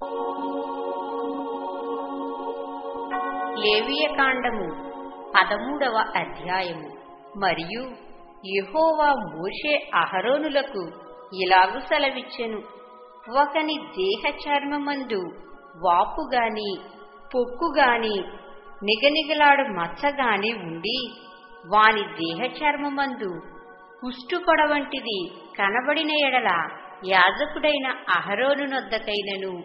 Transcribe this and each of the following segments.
లేవియకాండము పదమూడవ అధ్యాయము మరియు యెహోవా మోషే అహరోనులకు ఇలాగు సెలవిచ్చెను ఒకని దేహ చర్మమందు వాపుగాని పొక్కుగాని నిగనిగలాడు మచ్చగాని ఉండి వాని దేహ చర్మమందు కుష్టుపొడ వంటిది కనబడిన ఎడల యాజకుడైన అహరోను నొద్దకైనను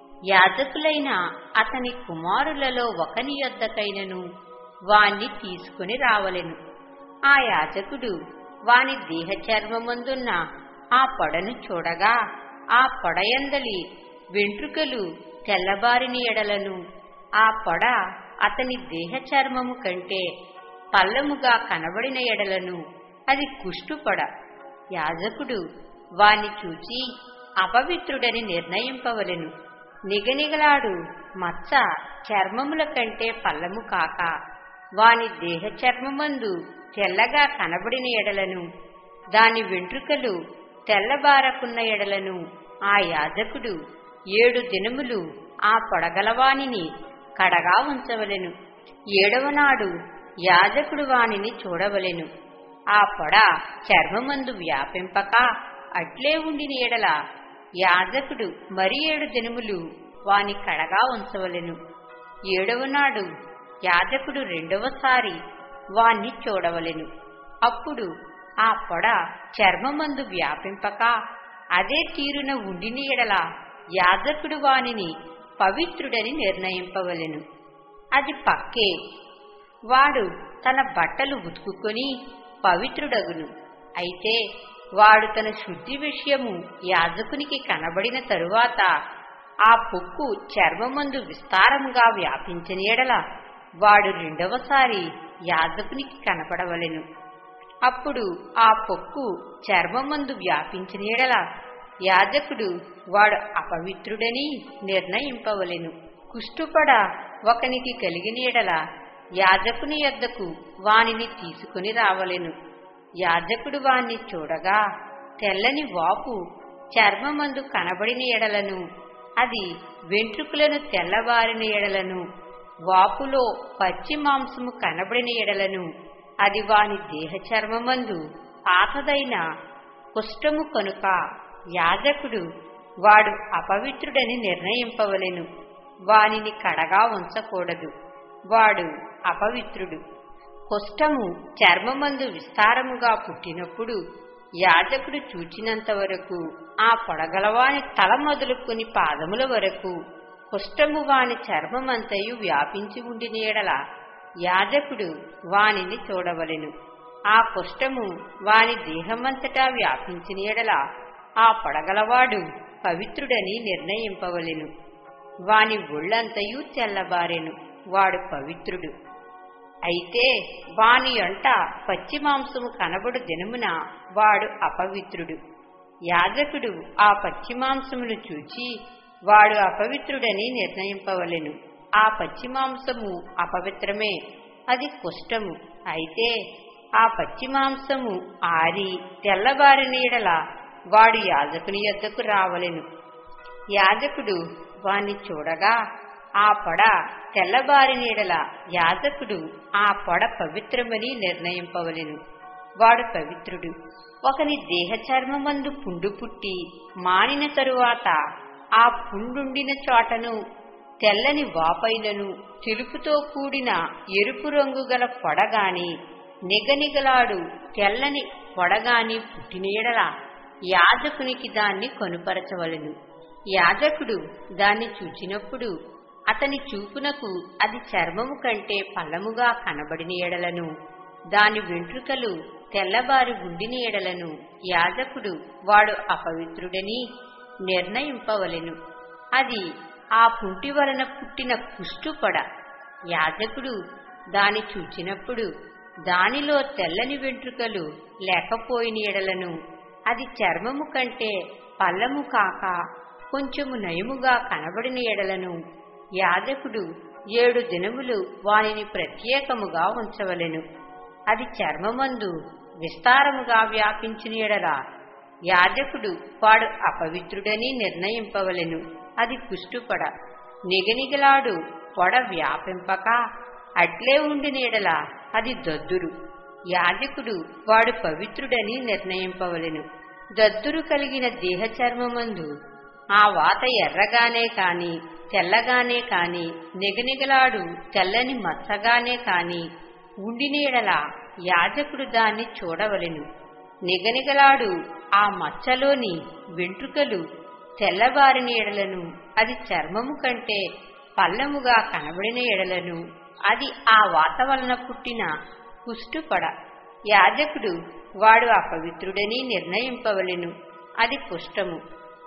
యాజకులైన అతని కుమారులలో ఒకని యొద్దకైనను వాణ్ణి తీసుకుని రావలెను ఆ యాజకుడు వాని దేహ చర్మమందున్న ఆ పొడను చూడగా ఆ పొడయందలి వెంట్రుకలు తెల్లబారిని ఎడలను ఆ పొడ అతని దేహ చర్మము కంటే పల్లముగా కనబడిన ఎడలను అది కుష్టుపొడ యాజకుడు వాని చూచి అపవిత్రుడని నిర్ణయింపవలెను నిగనిగలాడు మచ్చ చర్మముల కంటే పల్లము కాక వాని దేహ చర్మమందు తెల్లగా కనబడిన ఎడలను దాని వెంట్రుకలు తెల్లబారకున్న ఎడలను ఆ యాజకుడు ఏడు దినములు ఆ పొడగలవానిని కడగా ఉంచవలెను ఏడవ నాడు యాజకుడు వానిని చూడవలెను ఆ పొడ చర్మమందు వ్యాపింపక అట్లే ఉండిన ఎడల యాజకుడు మరి ఏడు దినములు వాని కడగా ఉంచవలెను ఏడవ నాడు యాజకుడు రెండవసారి వాణ్ణి చూడవలెను అప్పుడు ఆ పొడ చర్మమందు వ్యాపింపక అదే తీరున ఉండిన ఎడల యాజకుడు వానిని పవిత్రుడని నిర్ణయింపవలెను అది పక్కే వాడు తన బట్టలు ఉతుకుకొని పవిత్రుడగును అయితే వాడు తన శుద్ధి విషయము యాజకునికి కనబడిన తరువాత ఆ పొక్కు చర్మమందు విస్తారముగా వ్యాపించిన ఎడల వాడు రెండవసారి యాజకునికి కనపడవలెను అప్పుడు ఆ పొక్కు చర్మమందు వ్యాపించిన ఎడల యాజకుడు వాడు అపవిత్రుడని నిర్ణయింపవలెను కుష్టుపడ ఒకనికి కలిగిన ఎడల యాజకుని యొద్దకు వానిని తీసుకుని రావలెను యాజకుడు వాణ్ణి చూడగా తెల్లని వాపు చర్మమందు కనబడిన ఎడలను అది వెంట్రుకలను తెల్లబారిన ఎడలను వాపులో పచ్చి మాంసము కనబడిన ఎడలను అది వాని దేహ చర్మమందు పాతదైన కుష్టము కనుక యాజకుడు వాడు అపవిత్రుడని నిర్ణయింపవలెను వానిని కడగా ఉంచకూడదు వాడు అపవిత్రుడు కుష్టము చర్మమందు విస్తారముగా పుట్టినప్పుడు యాజకుడు చూచినంత వరకు ఆ పొడగలవాని తల మొదలుకొని పాదముల వరకు కుష్టము వాని చర్మమంతయు వ్యాపించి ఉండిన ఎడల యాజకుడు వానిని చూడవలెను ఆ కుష్టము వాని దేహమంతటా వ్యాపించిన ఎడల ఆ పొడగలవాడు పవిత్రుడని నిర్ణయింపవలెను వాని ఒళ్ళంతయు తెల్లబారెను వాడు పవిత్రుడు అయితే వాని యొంట పచ్చి మాంసము కనబడు దినమున వాడు అపవిత్రుడు యాజకుడు ఆ పచ్చి మాంసమును చూచి వాడు అపవిత్రుడని నిర్ణయింపవలెను ఆ పచ్చి మాంసము అపవిత్రమే అది కుష్టము అయితే ఆ పచ్చి మాంసము ఆరి తెల్లబారి నీడల వాడు యాజకుని యొద్దకు రావలెను యాజకుడు వాణ్ణి చూడగా ఆ పొడ తెల్లబారి నీడల యాజకుడు ఆ పొడ పవిత్రమని నిర్ణయింపవలెను వాడు పవిత్రుడు ఒకని దేహ చర్మమందు పుండు పుట్టి మానిన తరువాత ఆ పుండుండిన చోటను తెల్లని వాపైనను తెలుపుతో కూడిన ఎరుపు రంగు గల పొడగాని నిగనిగలాడు తెల్లని పొడగాని పుట్టిన ఎడల యాజకునికి దాన్ని కొనుపరచవలెను యాజకుడు దాన్ని చూచినప్పుడు అతని చూపునకు అది చర్మము కంటే పల్లముగా కనబడిన ఎడలను దాని వెంట్రుకలు తెల్లబారి ఉండిన ఎడలను యాజకుడు వాడు అపవిత్రుడని నిర్ణయింపవలెను అది ఆ పుంటి వలన పుట్టిన కుష్టుపడ యాజకుడు దాని చూచినప్పుడు దానిలో తెల్లని వెంట్రుకలు లేకపోయిన ఎడలను అది చర్మము కంటే పల్లము కాక కొంచెము నయముగా కనబడిన ఎడలను యాజకుడు ఏడు దినములు వానిని ప్రత్యేకముగా ఉంచవలెను అది చర్మమందు విస్తారముగా వ్యాపించిన ఎడల యాజకుడు వాడు అపవిత్రుడని నిర్ణయింపవలెను అది కుష్టుపడ నిగనిగలాడు పొడ వ్యాపింపక అట్లే ఉండి నీడల అది దద్దురు యాజకుడు వాడు పవిత్రుడని నిర్ణయింపవలెను దద్దురు కలిగిన దేహ చర్మమందు ఆ వాత ఎర్రగానే కాని తెల్లగానే కాని నిగనిగలాడు తెల్లని మచ్చగానే కాని ఉండి నీడల యాజకుడు దాన్ని చూడవలెను నిగనిగలాడు ఆ మచ్చలోని వెంట్రుకలు తెల్లబారిన ఎడలను అది చర్మము కంటే పల్లముగా కనబడిన ఎడలను అది ఆ వాత వలన పుట్టిన కుష్టుపడ యాజకుడు వాడు అపవిత్రుడని నిర్ణయింపవలెను అది కుష్టము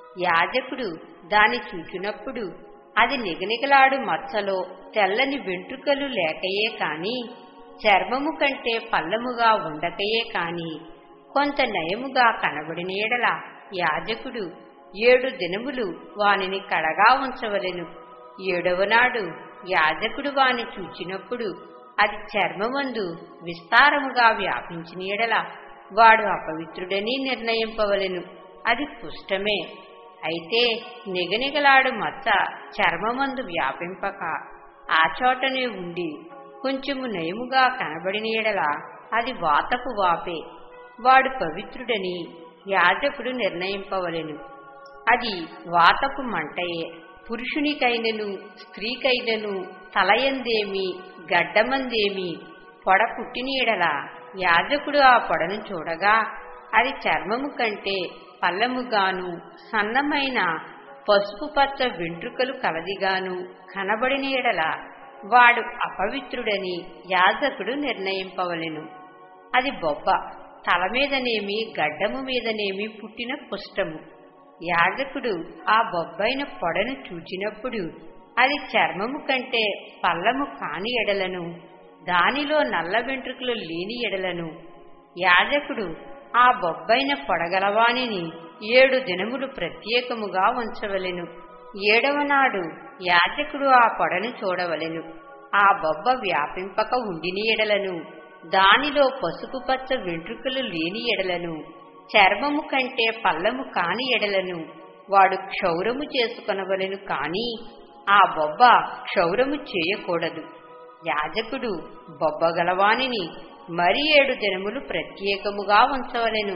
యాజకుడు దాని చూచినప్పుడు అది నిగనిగలాడు మచ్చలో తెల్లని వెంట్రుకలు లేకయే కాని చర్మము కంటే పల్లముగా ఉండకయే కాని కొంత నయముగా కనబడిన ఎడల యాజకుడు ఏడు దినములు వానిని కడగా ఉంచవలెను ఏడవ నాడు యాజకుడు వాని చూచినప్పుడు అది చర్మమందు విస్తారముగా వ్యాపించిన ఎడల వాడు అపవిత్రుడని నిర్ణయింపవలెను అది పుష్టమే అయితే నిగనిగలాడు మచ్చ చర్మమందు వ్యాపింపక ఆ చోటనే ఉండి కొంచెము నయముగా కనబడిన ఎడల అది వాతపు వాపే వాడు పవిత్రుడని యాజకుడు నిర్ణయింపవలెను అది వాతపు మంటయే పురుషునికైనను స్త్రీకైనను తలయందేమి గడ్డమందేమి పొడ పుట్టినీడల యాజకుడు ఆ పొడను చూడగా అది చర్మము కంటే పల్లముగాను సన్నమైన పసుపు పచ్చ వెంట్రుకలు కలదిగాను కనబడిన ఎడల వాడు అపవిత్రుడని యాజకుడు నిర్ణయింపవలెను అది బొబ్బ తల మీదనేమి గడ్డము మీదనేమి పుట్టిన కుష్టము యాజకుడు ఆ బొబ్బైన పొడను చూచినప్పుడు అది చర్మము కంటే పల్లము కాని ఎడలను దానిలో నల్ల వెంట్రుకలు లేని ఎడలను యాజకుడు ఆ బొబ్బైన పొడగలవానిని ఏడు దినములు ప్రత్యేకముగా ఉంచవలెను ఏడవ నాడు యాజకుడు ఆ పొడను చూడవలెను ఆ బొబ్బ వ్యాపింపక ఉండిని ఎడలను దానిలో పసుపు పచ్చ వెంట్రుకలు లేని ఎడలను చర్మము కంటే పల్లము కాని ఎడలను వాడు క్షౌరము చేసుకొనవలెను కాని ఆ బొబ్బ క్షౌరము చేయకూడదు యాజకుడు బొబ్బగలవానిని మరి ఏడు దినములు ప్రత్యేకముగా ఉంచవలెను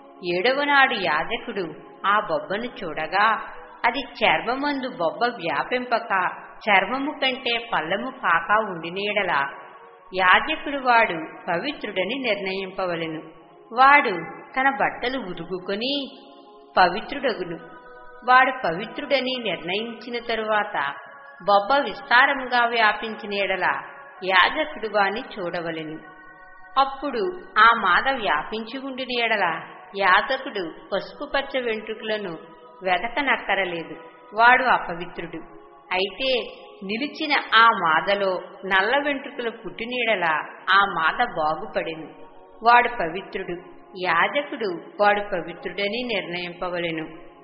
ఏడవ నాడు యాజకుడు ఆ బొబ్బను చూడగా అది చర్మమందు బొబ్బ వ్యాపింపక చర్మము కంటే పల్లము కాక ఉండినేడల యాజకుడు వాడు పవిత్రుడని నిర్ణయింపవలెను వాడు తన బట్టలు ఉదుగుకొని పవిత్రుడగును వాడు పవిత్రుడని నిర్ణయించిన తరువాత బొబ్బ విస్తారముగా వ్యాపించిన ఎడల యాజకుడు వాని చూడవలెను అప్పుడు ఆ మాద వ్యాపించి ఉండిన ఎడల యాజకుడు పసుపు పచ్చ వెంట్రుకలను వెదకనక్కరలేదు వాడు అపవిత్రుడు అయితే నిలిచిన ఆ మాదలో నల్ల వెంట్రుకలు పుట్టినీడల ఆ మాద బాగుపడెను వాడు పవిత్రుడు యాజకుడు వాడు పవిత్రుడని నిర్ణయింపవలెను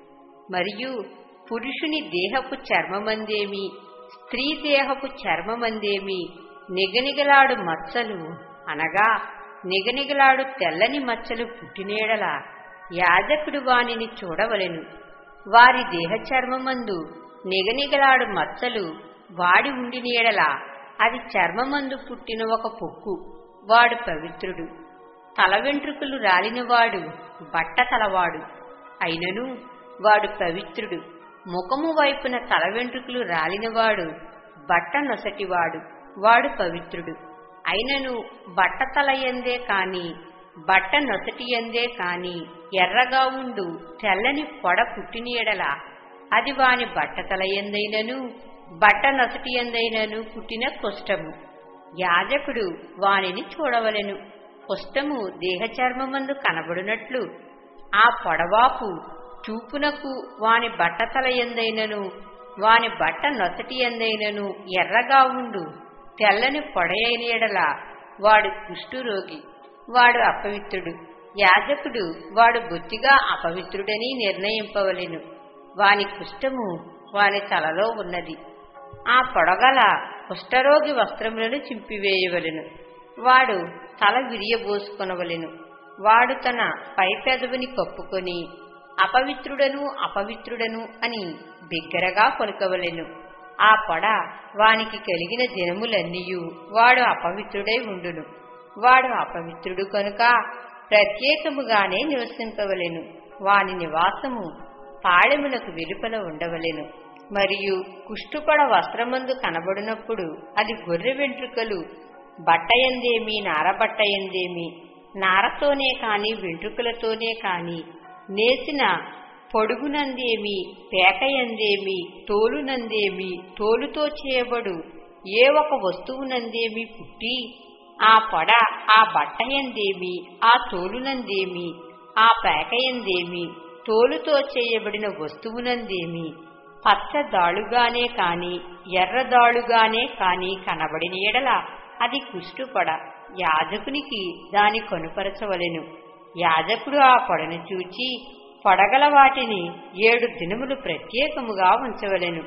మరియు పురుషుని దేహపు చర్మమందేమి స్త్రీ దేహపు చర్మమందేమి నిగనిగలాడు మచ్చలు అనగా నిగనిగలాడు తెల్లని మచ్చలు పుట్టినేడల యాజకుడు వానిని చూడవలెను వారి దేహ చర్మమందు నిగనిగలాడు మచ్చలు వాడి ఉండినేడల అది చర్మమందు పుట్టిన ఒక పొక్కు వాడు పవిత్రుడు తల వెంట్రుకలు రాలినవాడు బట్ట తలవాడు అయినను వాడు పవిత్రుడు ముఖము వైపున తల వెంట్రుకలు రాలినవాడు బట్ట నొసటివాడు వాడు పవిత్రుడు అయినను బట్ట తల ఎందే కాని బట్ట నొసటి ఎందే కాని ఎర్రగా ఉండు తెల్లని పొడ పుట్టిన ఎడల అది వాని బట్ట తల ఎందైనను బట్ట నొసటి ఎందైనను పుట్టిన కుష్టము యాజకుడు వానిని చూడవలెను కుష్టము దేహచర్మమందు కనబడినట్లు ఆ పొడవాపు చూపునకు వాని బట్టతల ఎందైనను వాని బట్ట నొసటి ఎందైనను ఎర్రగా ఉండు తెల్లని పొడయైన ఎడల వాడు కుష్ఠురోగి వాడు అపవిత్రుడు యాజకుడు వాడు బొత్తిగా అపవిత్రుడని నిర్ణయింపవలెను వాని కుష్టము వాని తలలో ఉన్నది ఆ పొడగల కుష్ఠరోగి వస్త్రములను చింపివేయవలెను వాడు తల విరియబోసుకొనవలెను వాడు తన పై పెదవిని కప్పుకొని అపవిత్రుడను అపవిత్రుడను అని బిగ్గరగా పలుకవలెను ఆ పొడ వానికి కలిగిన దినములన్నీయు వాడు అపవిత్రుడై ఉండును వాడు అపవిత్రుడు కనుక ప్రత్యేకముగానే నివసింపవలెను వాని నివాసము పాళెములకు వెలుపల ఉండవలెను మరియు కుష్టుపడ వస్త్రమందు కనబడినప్పుడు అది గొర్రె వెంట్రుకలు బట్టయందేమి నారబట్టయందేమి నారతోనే కాని వెంట్రుకలతోనే కాని నేసిన పొడుగునందేమి పేకయందేమి తోలునందేమి తోలుతో చేయబడు ఏ ఒక వస్తువునందేమి పుట్టి ఆ పొడ ఆ బట్టయందేమి ఆ తోలునందేమి ఆ పేకయందేమి తోలుతో చేయబడిన వస్తువునందేమి పచ్చదాళుగానే కాని ఎర్రదాళుగానే కాని కనబడిన ఎడల అది కుష్టుపడ యాజకునికి దాని కొనుపరచవలెను యాజకుడు ఆ పొడను చూచి పొడగల వాటిని ఏడు దినములు ప్రత్యేకముగా ఉంచవలెను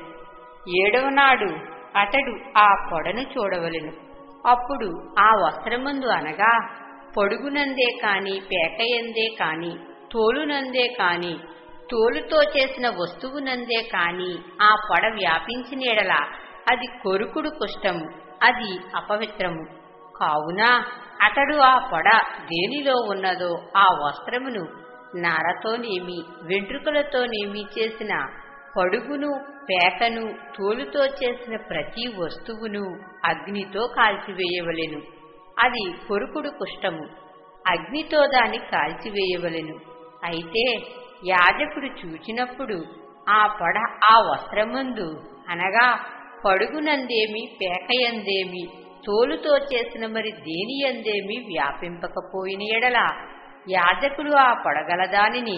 ఏడవ నాడు అతడు ఆ పొడను చూడవలెను అప్పుడు ఆ వస్త్రమందు అనగా పొడుగునందే కాని పేకయందే కాని తోలునందే కాని తోలుతో చేసిన వస్తువునందే కాని ఆ పొడ వ్యాపించిన ఎడల అది కొరుకుడు కుష్టము అది అపవిత్రము కావున అతడు ఆ పొడ దేనిలో ఉన్నదో ఆ వస్త్రమును నారతోనేమి వెంట్రుకలతోనేమి చేసిన పడుగును పేకను తోలుతో చేసిన ప్రతి వస్తువును అగ్నితో కాల్చివేయవలెను అది కొరుకుడు కుష్టము అగ్నితో దాన్ని కాల్చివేయవలెను అయితే యాజకుడు చూచినప్పుడు ఆ పొడ ఆ వస్త్రమందు అనగా పడుగునందేమి పేకయందేమి తోలుతో చేసిన మరి దేనియందేమి వ్యాపింపకపోయిన ఎడల యాజకుడు ఆ పొడగల దానిని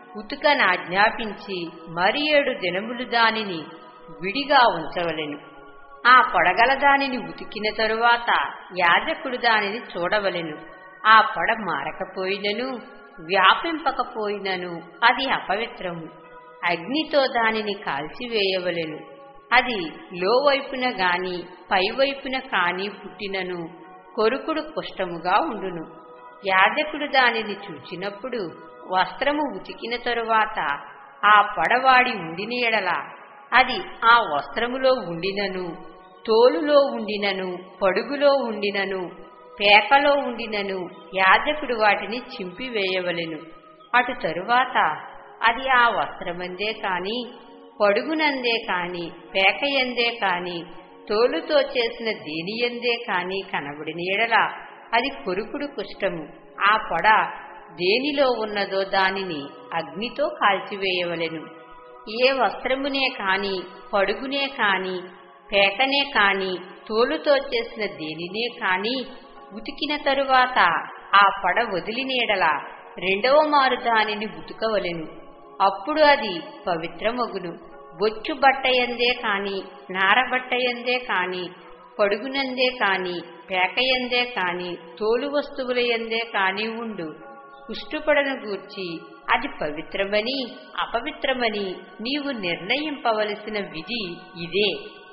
ఉతుకనాజ్ఞాపించి మరి ఏడు దినములు దానిని విడిగా ఉంచవలెను ఆ పొడగల దానిని ఉతికిన తరువాత యాజకుడు దానిని చూడవలెను ఆ పొడ మారకపోయినను వ్యాపింపకపోయినను అది అపవిత్రము అగ్నితో దానిని కాల్చివేయవలెను అది లోవైపున గాని పైవైపున కాని పుట్టినను కొరుకుడు కుష్టముగా ఉండును యాజకుడు దానిని చూచినప్పుడు వస్త్రము ఉతికిన తరువాత ఆ పొడవాడి ఉండిన ఎడల అది ఆ వస్త్రములో ఉండినను తోలులో ఉండినను పడుగులో ఉండినను పేకలో ఉండినను యాజకుడు వాటిని చింపివేయవలెను అటు తరువాత అది ఆ వస్త్రమందే కాని పడుగునందే కాని పేకయందే కాని తోలుతో చేసిన దేనియందే కాని కనబడిన ఎడల అది కొరుకుడు కుష్టము ఆ పొడ దేనిలో ఉన్నదో దానిని అగ్నితో కాల్చివేయవలెను ఏ వస్త్రమునే కాని పడుగునే కాని పేకనే కాని తోలుతో చేసిన దేనినే కాని ఉతికిన తరువాత ఆ పడ వదిలినేడల రెండవ మారు దానిని ఉతుకవలెను అప్పుడు అది పవిత్రమగును బొచ్చు బట్టయందే కాని నారబట్టయందే కాని పడుగునందే కాని పేకయందే కాని తోలు వస్తువులయందే కాని ఉండు కుష్టుపడను గూర్చి అది పవిత్రమని అపవిత్రమని నీవు నిర్ణయింపవలసిన విధి ఇదే